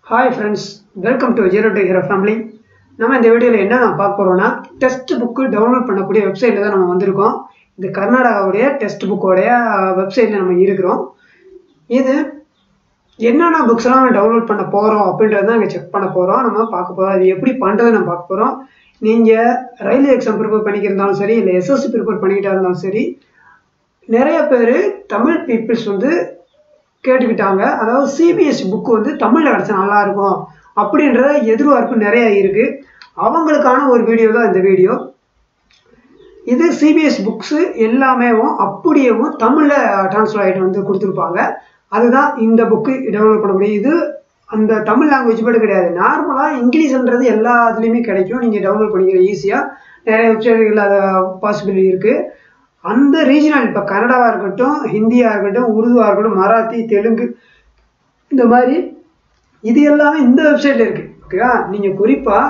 hi friends welcome to zero to hero family நம்ம இந்த வீடியோவில் என்ன நான் பார்க்க போகிறோம்னா டெஸ்ட் புக்கு டவுன்லோட் பண்ணக்கூடிய வெப்சைட்டில் தான் நம்ம வந்திருக்கோம் இது கர்நாடகாவுடைய டெஸ்ட் புக்கோடைய வெப்சைட்டில் நம்ம இருக்கிறோம் இது என்னென்ன புக்ஸ்லாம் டவுன்லோட் பண்ண போகிறோம் அப்படின்றத தான் இங்கே செக் பண்ண போகிறோம் நம்ம பார்க்க போகிறோம் அது எப்படி பண்ணுறது நம்ம பார்க்க போகிறோம் நீங்கள் ரயில்வே எக்ஸாம் ப்ரிப்பேர் பண்ணிக்கிருந்தாலும் சரி இல்லை எஸ்எஸ்சி ப்ரிப்பேர் பண்ணிக்கிட்டா இருந்தாலும் சரி நிறைய பேர் தமிழ் பீப்புள்ஸ் வந்து கேட்டுக்கிட்டாங்க அதாவது சிபிஎஸ்சி புக்கு வந்து தமிழில் கிடச்சா நல்லா இருக்கும் அப்படின்ற எதிர்பார்ப்பு நிறைய இருக்குது அவங்களுக்கான ஒரு வீடியோ தான் இந்த வீடியோ இது சிபிஎஸ் புக்ஸு எல்லாமேவும் அப்படியேவும் தமிழில் ட்ரான்ஸ்ஃபர் ஆகிட்டு வந்து கொடுத்துருப்பாங்க அதுதான் இந்த புக்கு டவுன்லோட் பண்ண முடியும் இது அந்த தமிழ் லாங்குவேஜ் மட்டும் கிடையாது நார்மலாக இங்கிலீஷ்ன்றது எல்லா இதுலேயுமே கிடைக்கும் நீங்கள் டவுன்லோட் பண்ணிக்கிற ஈஸியாக நிறைய வெப்சைட்கள் அது பாசிபிலிட்டி இருக்குது அந்த ரீஜனல் இப்போ கன்னடாவாக இருக்கட்டும் ஹிந்தியாக இருக்கட்டும் உருதுவாக இருக்கட்டும் மராத்தி தெலுங்கு இந்த மாதிரி இது எல்லாமே இந்த வெப்சைட்டில் இருக்குது ஓகேவா நீங்கள் குறிப்பாக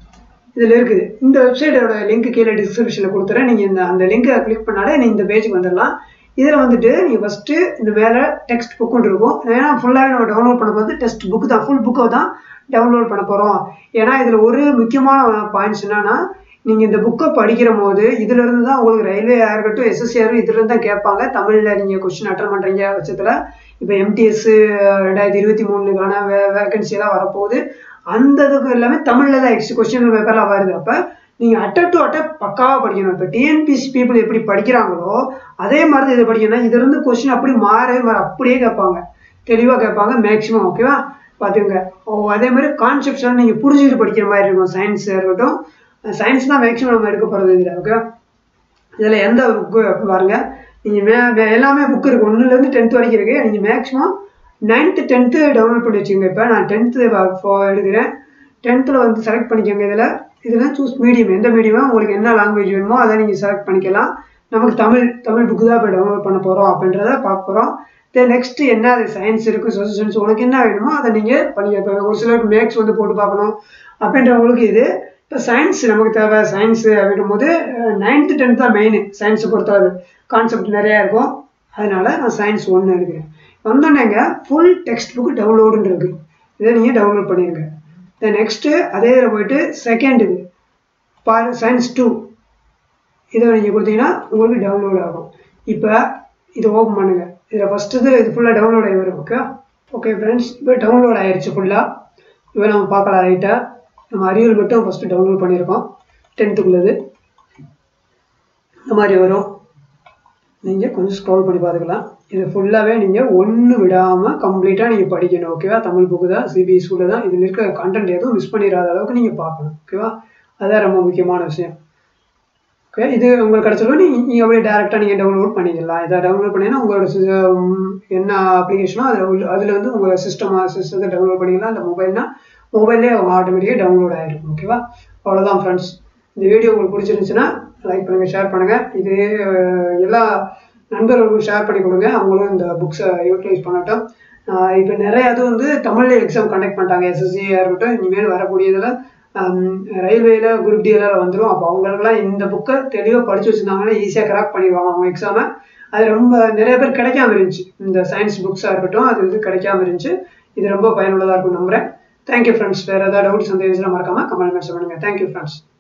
இதில் இருக்குது இந்த வெப்சைட்டோட லிங்க் கீழே டிஸ்கிரிப்ஷனில் கொடுத்துறேன் நீங்கள் இந்த அந்த லிங்கை கிளிக் பண்ணாலே நீங்கள் இந்த பேஜுக்கு வந்துடலாம் இதில் வந்துட்டு நீங்கள் ஃபஸ்ட்டு இந்த மேலே டெக்ஸ்ட் புக்குன்னு இருக்கும் ஏன்னா ஃபுல்லாகவே நம்ம டவுன்லோட் பண்ண போது டெக்ஸ்ட் புக்கு தான் ஃபுல் புக்கை தான் டவுன்லோட் பண்ண போகிறோம் ஏன்னா இதில் ஒரு முக்கியமான பாயிண்ட்ஸ் என்னன்னா நீங்கள் இந்த புக்கை படிக்கிற போது இதுலேருந்து தான் உங்களுக்கு ரயில்வேயாக இருக்கட்டும் எஸ்எஸ்சியாக இருக்கட்டும் இதுலேருந்து தான் கேட்பாங்க தமிழில் நீங்கள் கொஸ்டின் அட்டன் பண்ணுறீங்க பட்சத்தில் இப்போ எம்டிஎஸ் ரெண்டாயிரத்தி இருபத்தி மூணுக்கான வே வேகன்சி எல்லாம் வரப்போகுது அந்த இதுக்கு எல்லாமே தமிழில் தான் எக்ஸ்ட் கொஸ்டின் பேப்பர்லாம் வருது அப்போ நீங்கள் அட்ட டு அட்ட பக்காவாக படிக்கணும் இப்போ டிஎன்பிசி பீப்புள் எப்படி படிக்கிறாங்களோ அதே மாதிரி தான் இதை படிக்கணும் இதுலேருந்து கொஸ்டின் அப்படி மாறவே மாற அப்படியே கேட்பாங்க தெளிவாக கேட்பாங்க மேக்ஸிமம் ஓகேவா பார்த்துங்க ஓ அதே மாதிரி கான்செப்ட்ஸ்லாம் நீங்கள் புரிஞ்சுக்கிட்டு படிக்கிற மாதிரி இருக்கும் சயின்ஸ் இருக்கட்டும் சயின்ஸ் தான் மேக்ஸிமம் நம்ம எடுக்க போகிறது இதில் ஓகே இதில் எந்த புக்கு பாருங்க நீங்கள் மே மே எல்லாமே புக் இருக்குது ஒன்றுலேருந்து டென்த் வரைக்கும் இருக்குது நீங்கள் மேக்ஸிமம் நைன்த்து டென்த்து டவுன்லோட் பண்ணி வச்சுக்கோங்க இப்போ நான் டென்த்து எடுக்கிறேன் டென்த்தில் வந்து செலக்ட் பண்ணிக்கோங்க இதில் இதில் சூஸ் மீடியம் எந்த மீடியமோ உங்களுக்கு என்ன லாங்குவேஜ் வேணுமோ அதை நீங்கள் செலக்ட் பண்ணிக்கலாம் நமக்கு தமிழ் தமிழ் புக்கு தான் இப்போ டவுன்லோட் பண்ண போகிறோம் அப்படின்றத பார்க்க போகிறோம் தென் நெக்ஸ்ட்டு என்ன அது சயின்ஸ் இருக்குது சோசியல் சயின்ஸ் உனக்கு என்ன வேணுமோ அதை நீங்கள் பண்ணிக்க இப்போ ஒரு சிலருக்கு மேக்ஸ் வந்து போட்டு பார்க்கணும் அப்படின்றவங்களுக்கு இது இப்போ சயின்ஸ் நமக்கு தேவை சயின்ஸு அப்படின்னும் போது நைன்த்து டென்த் தான் மெயின் சயின்ஸை பொறுத்தவரை கான்செப்ட் நிறையா இருக்கும் அதனால நான் சயின்ஸ் ஒன்று எடுக்கிறேன் வந்தோடனேங்க ஃபுல் டெக்ஸ்ட் புக் டவுன்லோடுன்னு இருக்குது இதை நீங்கள் டவுன்லோட் பண்ணிடுங்க தென் நெக்ஸ்ட்டு அதே இதில் போயிட்டு செகண்ட் இது பாரு சயின்ஸ் டூ இதை நீங்கள் கொடுத்தீங்கன்னா உங்களுக்கு டவுன்லோட் ஆகும் இப்போ இதை ஓப்பன் பண்ணுங்கள் இதில் ஃபஸ்ட்டு இது இது ஃபுல்லாக டவுன்லோட் ஆகி வரும் ஓகே ஓகே ஃப்ரெண்ட்ஸ் இப்போ டவுன்லோட் ஆகிடுச்சு ஃபுல்லாக இப்போ நம்ம பார்க்கலாம் ரைட்டாக நம்ம அறிவியல் மட்டும் ஃபஸ்ட்டு டவுன்லோட் பண்ணியிருக்கோம் டென்த்துக்குள்ளது இந்த மாதிரி வரும் நீங்கள் கொஞ்சம் ஸ்க்ரோல் பண்ணி பார்த்துக்கலாம் இது ஃபுல்லாகவே நீங்கள் ஒன்று விடாமல் கம்ப்ளீட்டாக நீங்கள் படிக்கணும் ஓகேவா தமிழ் புக்கு தான் சிபிஎஸ்சியில் தான் இதில் இருக்க கண்டென்ட் எதுவும் மிஸ் பண்ணிடாத அளவுக்கு நீங்கள் பார்க்கணும் ஓகேவா அதுதான் ரொம்ப முக்கியமான விஷயம் ஓகே இது உங்களுக்கு கிடச்சாலும் நீங்கள் நீங்கள் அப்படியே டேரெக்டாக நீங்கள் டவுன்லோட் பண்ணிக்கலாம் இதை டவுன்லோட் பண்ணிங்கன்னா உங்களோட என்ன அப்ளிகேஷனோ அதில் உள்ள அதில் வந்து உங்கள் சிஸ்டம் சிஸ்டத்தை டவுன்லோட் பண்ணிக்கலாம் இல்லை மொபைல்னா மொபைல்லே அவங்க ஆட்டோமேட்டிக்காக டவுன்லோட் ஆகிருக்கும் ஓகேவா அவ்வளோதான் ஃப்ரெண்ட்ஸ் இந்த வீடியோ உங்களுக்கு பிடிச்சிருந்துச்சுன்னா லைக் பண்ணுங்கள் ஷேர் பண்ணுங்கள் இது எல்லா நண்பர்களுக்கும் ஷேர் பண்ணி கொடுங்க அவங்களும் இந்த புக்ஸை யூட்டிலைஸ் பண்ணட்டும் இப்போ நிறைய இது வந்து தமிழ்ல எக்ஸாம் கண்டக்ட் பண்ணிட்டாங்க எஸ்எஸ்சியாக இருக்கட்டும் இனிமேல் வரக்கூடியதில் ரயில்வேல குரூப் டிஎல்லாம் வந்துடும் அப்போ அவங்களுக்குலாம் இந்த புக்கை தெளிவாக படித்து வச்சுருந்தாங்கன்னா ஈஸியாக கிராக் பண்ணிடுவாங்க அவங்க எக்ஸாமை அது ரொம்ப நிறைய பேர் கிடைக்காம இருந்துச்சு இந்த சயின்ஸ் புக்ஸாக இருக்கட்டும் அது இது கிடைக்காம இருந்துச்சு இது ரொம்ப பயனுள்ளதாக இருக்கும் நம்புகிறேன் தேங்க்யூ ஃப்ரெண்ட்ஸ் வேறு ஏதாவது டவுட்ஸ் வந்து மறக்காமல் கமெண்ட் மென்ஷன் பண்ணுங்கள் தேங்க்யூ ஃப்ரெண்ட்ஸ்